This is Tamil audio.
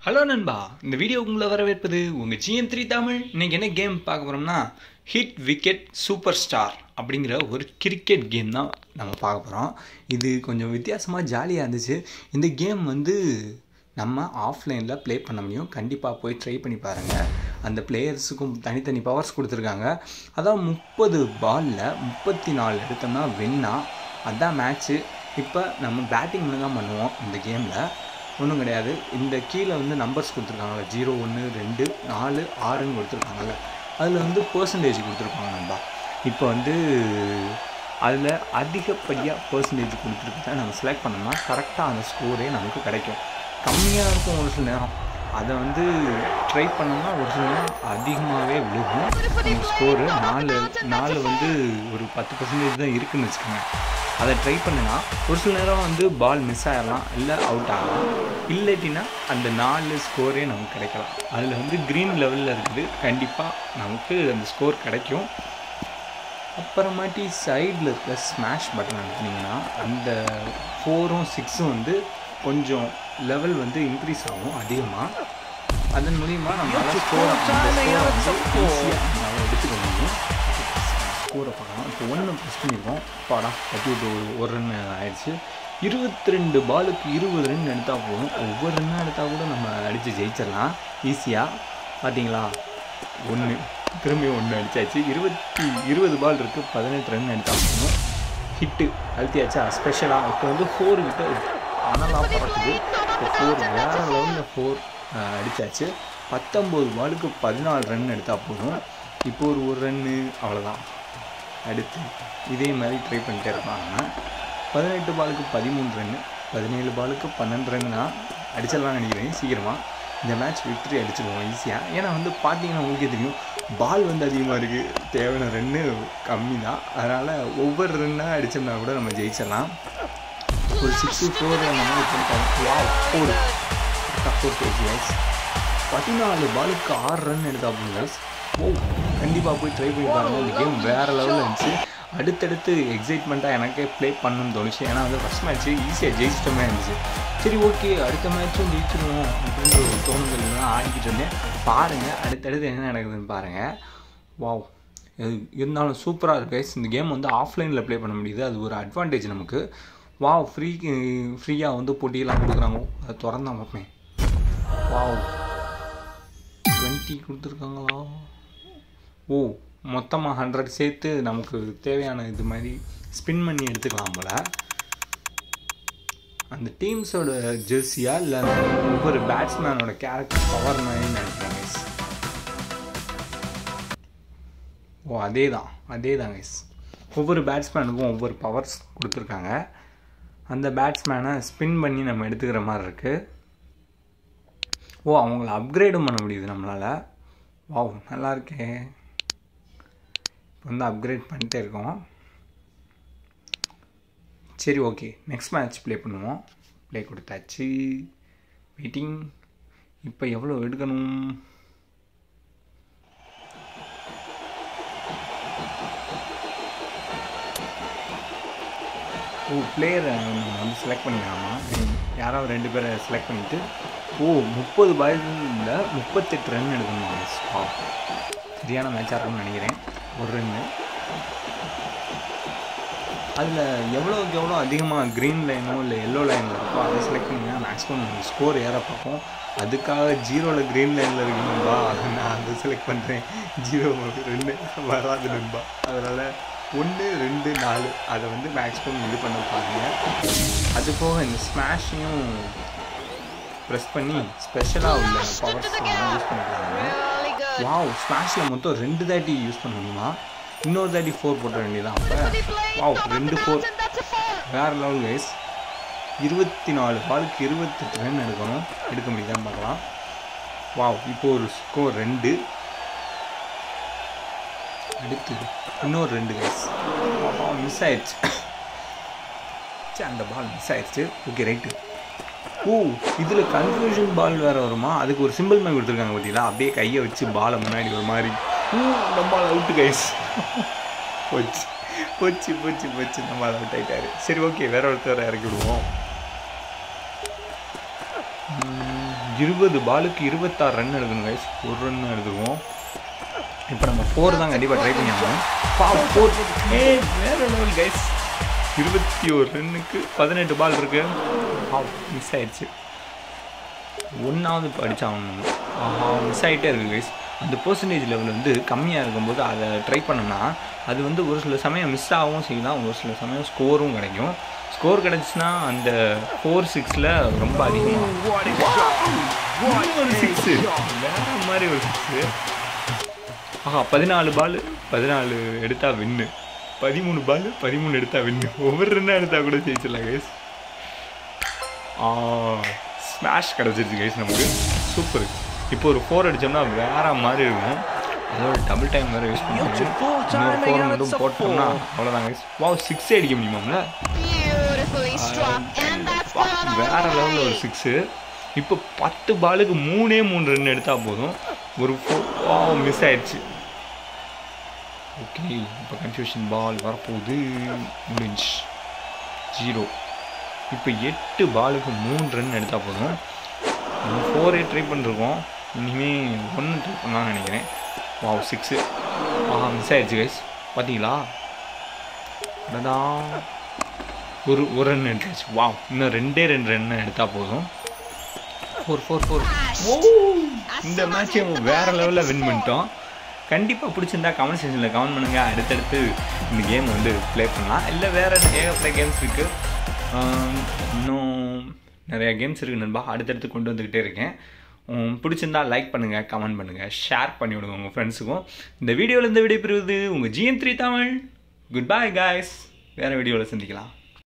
ஹலோ நண்பா இந்த வீடியோ உங்களை வரவேற்பது உங்கள் ஜிஎம் த்ரீ தமிழ் இன்னைக்கு என்ன கேம் பார்க்க போகிறோம்னா ஹிட் விக்கெட் சூப்பர் ஸ்டார் அப்படிங்கிற ஒரு கிரிக்கெட் கேம் தான் நம்ம பார்க்க போகிறோம் இது கொஞ்சம் வித்தியாசமாக ஜாலியாக இருந்துச்சு இந்த கேம் வந்து நம்ம ஆஃப்லைனில் ப்ளே பண்ண முடியும் கண்டிப்பாக போய் ட்ரை பண்ணி பாருங்கள் அந்த பிளேயர்ஸுக்கும் தனித்தனி பவர்ஸ் கொடுத்துருக்காங்க அதான் முப்பது பாலில் முப்பத்தி நாலு எடுத்தோம்னா வின்னா அதான் மேட்ச்சு இப்போ நம்ம பேட்டிங் தான் பண்ணுவோம் இந்த கேமில் ஒன்றும் கிடையாது இந்த கீழே வந்து நம்பர்ஸ் கொடுத்துருக்காங்கல்ல ஜீரோ ஒன்று ரெண்டு நாலு ஆறுன்னு கொடுத்துருக்காங்கல்ல அதில் வந்து பர்சன்டேஜ் கொடுத்துருப்பாங்க நண்பா இப்போ வந்து அதில் அதிகப்படியாக பர்சன்டேஜ் கொடுத்துருக்கத நம்ம செலக்ட் பண்ணோம்னா கரெக்டாக அந்த ஸ்கோரே நமக்கு கிடைக்கும் கம்மியாக இருக்கும் ஒரு சில நேரம் அதை வந்து ட்ரை பண்ணோம்னா ஒரு சில நேரம் அதிகமாகவே விழுகும் நம்ம ஸ்கோரு நாலு நாலு வந்து ஒரு பத்து பர்சன்டேஜ் தான் இருக்குதுன்னு வச்சுக்கோங்க அதை ட்ரை பண்ணினா ஒரு சில நேரம் வந்து பால் மிஸ் ஆகிடலாம் இல்லை அவுட் ஆகலாம் இல்லாட்டினா அந்த நாலு ஸ்கோரே நமக்கு கிடைக்கலாம் அதில் வந்து க்ரீன் லெவலில் இருக்குது கண்டிப்பாக நமக்கு அந்த ஸ்கோர் கிடைக்கும் அப்புறமாட்டி சைடில் இருக்க ஸ்மாஷ் பட்டன் அழுத்தினீங்கன்னா அந்த ஃபோரும் சிக்ஸும் வந்து கொஞ்சம் லெவல் வந்து இன்க்ரீஸ் ஆகும் அதிகமாக அதன் மூலிமா நம்மளால் ஸ்கோர் அந்த ஸ்கோரை வந்து ஈஸியாக நம்மளால் எடுத்துக்க முடியும் ஸ்கோரை பார்க்கலாம் இப்போ ஒன்று ப்ரெஸ் பண்ணியிருக்கோம் பாடா கட்டி விட்டு ஒரு ஒரு ரன் ஆயிடுச்சு இருபத்தி ரெண்டு பாலுக்கு இருபது ரன் எடுத்தால் போதும் ஒவ்வொரு ரன்னாக எடுத்தால் கூட நம்ம அடித்து ஜெயிச்சிடலாம் ஈஸியாக பார்த்தீங்களா ஒன்று திரும்பி ஒன்று அடித்தாச்சு இருபத்தி இருபது பால் இருக்குது பதினெட்டு ரன் எடுத்தால் போதும் ஹிட்டு அழுத்தியாச்சா ஸ்பெஷலாக இப்போ வந்து ஃபோர் கிட்ட அனலாக பறக்குது இப்போ ஃபோர் வேறு லெவலில் ஃபோர் அடித்தாச்சு பத்தொம்போது பாலுக்கு பதினாலு ரன் எடுத்தால் போதும் இப்போ ஒரு ஒரு ரன்னு அவ்வளோதான் அடுத்து இதே மாதிரி ட்ரை பண்ணிட்டே இருப்பாங்க பதினெட்டு பாலுக்கு பதிமூணு ரன்னு பதினேழு பாலுக்கு பன்னெண்டு ரன்னா அடிச்சிடலாம் நினைக்கிறேன் சீக்கிரமாக இந்த மேட்ச் விக்ட்ரி அடிச்சிடுவோம் ஈஸியாக ஏன்னா வந்து பார்த்தீங்கன்னா உங்களுக்கே தெரியும் பால் வந்து அதிகமாக இருக்குது தேவையான ரன்னு கம்மி தான் அதனால் ஒவ்வொரு ரன்னாக அடிச்சோம்னா கூட நம்ம ஜெயிச்சிடலாம் ஒரு சிக்ஸ்டி ஃபோர் அந்த மாதிரி பண்ணிட்டாங்க வா ஃபோர் ஃபோர் பேஜ் கைஸ் பதினாலு பாலுக்கு ஆறு ரன் எடுத்தா போதும் கைஸ் ஓ கண்டிப்பாக போய் ட்ரை பண்ணி பாருங்கள் இந்த கேம் வேறு லெவலில் இருந்துச்சு அடுத்தடுத்து எக்ஸைட்மெண்ட்டாக எனக்கே ப்ளே பண்ணணும்னு தோணுச்சு ஏன்னா வந்து ஃபஸ்ட் மேட்ச்சு ஈஸியாக ஜெயிச்சிட்டமே இருந்துச்சு சரி ஓகே அடுத்த மேட்ச்சும் ஜெயிச்சிருவோம் அப்படின்ற ஒரு தோணுதல் தான் ஆடிக்கிட்டு இருந்தேன் பாருங்கள் அடுத்தடுத்து என்ன நடக்குதுன்னு பாருங்கள் வாவ் இருந்தாலும் சூப்பராக இருக்கு கைஸ் இந்த கேம் வந்து ஆஃப்லைனில் ப்ளே பண்ண முடியுது அது ஒரு அட்வான்டேஜ் நமக்கு வாவ் ஃப்ரீ ஃப்ரீயாக வந்து போட்டியெல்லாம் கொடுக்குறாங்க அதை திறந்தான் பார்ப்பேன் வாவ் டுவெண்ட்டி கொடுத்துருக்காங்களா ஓ மொத்தமாக ஹண்ட்ரட் சேர்த்து நமக்கு தேவையான இது மாதிரி ஸ்பின் பண்ணி எடுத்துக்கலாம் போல் அந்த டீம்ஸோட ஜெர்சியா இல்லை அந்த ஒவ்வொரு பேட்ஸ்மேனோட கேரக்டர் பவர் மாதிரி நினைக்கிறேன் கைஸ் ஓ அதே தான் அதே தான் கைஸ் ஒவ்வொரு பேட்ஸ்மேனுக்கும் ஒவ்வொரு பவர்ஸ் கொடுத்துருக்காங்க அந்த பேட்ஸ்மேனை ஸ்பின் பண்ணி நம்ம எடுத்துக்கிற மாதிரி இருக்குது ஓ அவங்கள அப்கிரேடும் பண்ண முடியுது நம்மளால் வாவ் நல்லா இருக்கே இப்போ வந்து அப்கிரேட் பண்ணிட்டே இருக்கோம் சரி ஓகே நெக்ஸ்ட் மேட்ச் ப்ளே பண்ணுவோம் ப்ளே கொடுத்தாச்சு வெயிட்டிங் இப்போ எவ்வளோ எடுக்கணும் ஓ பிளேயரை நம்ம வந்து செலக்ட் பண்ணிக்கலாமா யாராவது ரெண்டு பேரை செலக்ட் பண்ணிவிட்டு ஓ முப்பது பாய்ஸில் முப்பத்தெட்டு ரன் எடுக்கணும் ஸ்டா சரியான மேட்சாக இருக்கும்னு நினைக்கிறேன் ஒரு ரன்னு அதில் எவ்வளோக்கு எவ்வளோ அதிகமாக க்ரீன் லைனோ இல்லை எல்லோ லைனில் இருக்கோ அதை செலக்ட் பண்ணிங்கன்னா மேக்ஸிமம் ஸ்கோர் ஏற பார்ப்போம் அதுக்காக ஜீரோவில் க்ரீன் லைனில் இருக்கணும்பா நான் அதை செலக்ட் பண்ணுறேன் ஜீரோ ரெண்டு வராது நண்பா அதனால் ஒன்று ரெண்டு நாலு அதை வந்து மேக்ஸிமம் இது பண்ண பாருங்க அது போக இந்த ஸ்மாஷையும் ப்ரெஸ் பண்ணி ஸ்பெஷலாக உள்ள பவர்ஸ் யூஸ் பண்ணிக்கிறாங்க வாவ் ஸ்மாஷில் மொத்தம் ரெண்டு தாட்டி யூஸ் பண்ண முடியுமா இன்னொரு தாட்டி ஃபோர் போட்ட வேண்டியதான் அப்போ வாவ் ரெண்டு ஃபோர் வேறு லெவல் கைஸ் இருபத்தி நாலு பாலுக்கு இருபத்தெட்டு ரன் எடுக்கணும் எடுக்க முடியுதான்னு பார்க்கலாம் வாவ் இப்போ ஒரு ஸ்கோர் ரெண்டு அடுத்து இன்னொரு ரெண்டு கைஸ் மிஸ் ஆயிடுச்சு அந்த பால் மிஸ் ஆயிடுச்சு ஓகே ரைட்டு ஓ இதில் கன்ஃபியூஷன் பால் வேறு வருமா அதுக்கு ஒரு சிம்பிள் மாதிரி கொடுத்துருக்காங்க பார்த்தீங்களா அப்படியே கையை வச்சு பாலை முன்னாடி ஒரு மாதிரி நம்ம பால் அவுட்டு கைஸ் போச்சு போச்சு போச்சு போச்சு நம்ம அவுட் ஆகிட்டாரு சரி ஓகே வேற ஒருத்தர் இறக்கி விடுவோம் இருபது பாலுக்கு இருபத்தாறு ரன் எடுக்கணும் கைஸ் ஒரு ரன் எடுத்துருவோம் இப்போ நம்ம ஃபோர் தான் கண்டிப்பாக ட்ரை பண்ணி ஆகணும் ஃபோர் ஏ வேற லெவல் கைஸ் இருபத்தி ஒரு ரன்னுக்கு பதினெட்டு பால் இருக்கு மிஸ் ஆயிடுச்சு ஒன்றாவது படித்தாகணும் ஆஹா மிஸ் ஆகிட்டே இருக்குது கைஸ் அந்த பர்சன்டேஜ் லெவல் வந்து கம்மியாக இருக்கும்போது அதை ட்ரை பண்ணோம்னா அது வந்து ஒரு சில சமயம் மிஸ் ஆகவும் செய்யலாம் ஒரு சில சமயம் ஸ்கோரும் கிடைக்கும் ஸ்கோர் கிடச்சின்னா அந்த ஃபோர் சிக்ஸில் ரொம்ப அதிகமாக ஒரு சிக்ஸு வேற மாதிரி ஒரு சிக்ஸு ஆஹா பதினாலு பால் பதினாலு எடுத்தா வின்னு பதிமூணு பால் பதிமூணு எடுத்தா வின்னு ஒவ்வொரு ரன்னாக எடுத்தா கூட ஜெயிச்சிடலாம் கைஸ் ஸ்மாஷ் கிடச்சிருச்சு கைஸ் நமக்கு சூப்பர் இப்போ ஒரு ஃபோர் அடித்தோம்னா வேற மாதிரி இருக்கும் அதோட டபுள் டைம் வேறு யூஸ் பண்ணுவோம் இன்னொரு ஃபோர் மட்டும் போட்டோம்னா அவ்வளோதான் கைஸ் வா சிக்ஸே அடிக்க முடியுமாம்ல Beautifully struck, and that's வா, one வேற லெவலில் ஒரு சிக்ஸு இப்போ பத்து பாலுக்கு மூணே மூணு ரன் எடுத்தால் போதும் ஒரு ஃபோர் மிஸ் ஆயிடுச்சு ஓகே இப்போ கன்ஃபியூஷன் பால் வரப்போகுது முடிஞ்சு ஜீரோ இப்போ எட்டு பாலுக்கு மூணு ரன் எடுத்தால் போதும் நம்ம ஃபோரே ட்ரை பண்ணிருக்கோம் இனிமேல் ஒன்று ட்ரை பண்ணலாம்னு நினைக்கிறேன் வாவ் சிக்ஸு ஆஹா மிஸ் ஆயிடுச்சு கைஸ் பார்த்தீங்களா அடடா ஒரு ஒரு ரன் எடுத்தாச்சு வாவ் இன்னும் ரெண்டே ரெண்டு ரன் எடுத்தால் போதும் ஃபோர் ஃபோர் ஃபோர் ஓ இந்த மேட்சை வேற லெவலில் வின் பண்ணிட்டோம் கண்டிப்பாக பிடிச்சிருந்தா கமெண்ட் செக்ஷனில் கமெண்ட் பண்ணுங்கள் அடுத்தடுத்து இந்த கேம் வந்து ப்ளே பண்ணலாம் இல்லை வேறு ஏகப்பட்ட கேம்ஸ் இருக்குது இன்னும் நிறையா கேம்ஸ் இருக்குது நண்பா அடுத்தடுத்து கொண்டு வந்துக்கிட்டே இருக்கேன் உம், பிடிச்சிருந்தா லைக் பண்ணுங்கள் கமெண்ட் பண்ணுங்கள் ஷேர் பண்ணி விடுங்க உங்கள் ஃப்ரெண்ட்ஸுக்கும் இந்த வீடியோவில் இந்த வீடியோ பெறுவது உங்கள் GN three Tamil good bye guys வேறு வீடியோவில் சந்திக்கலாம்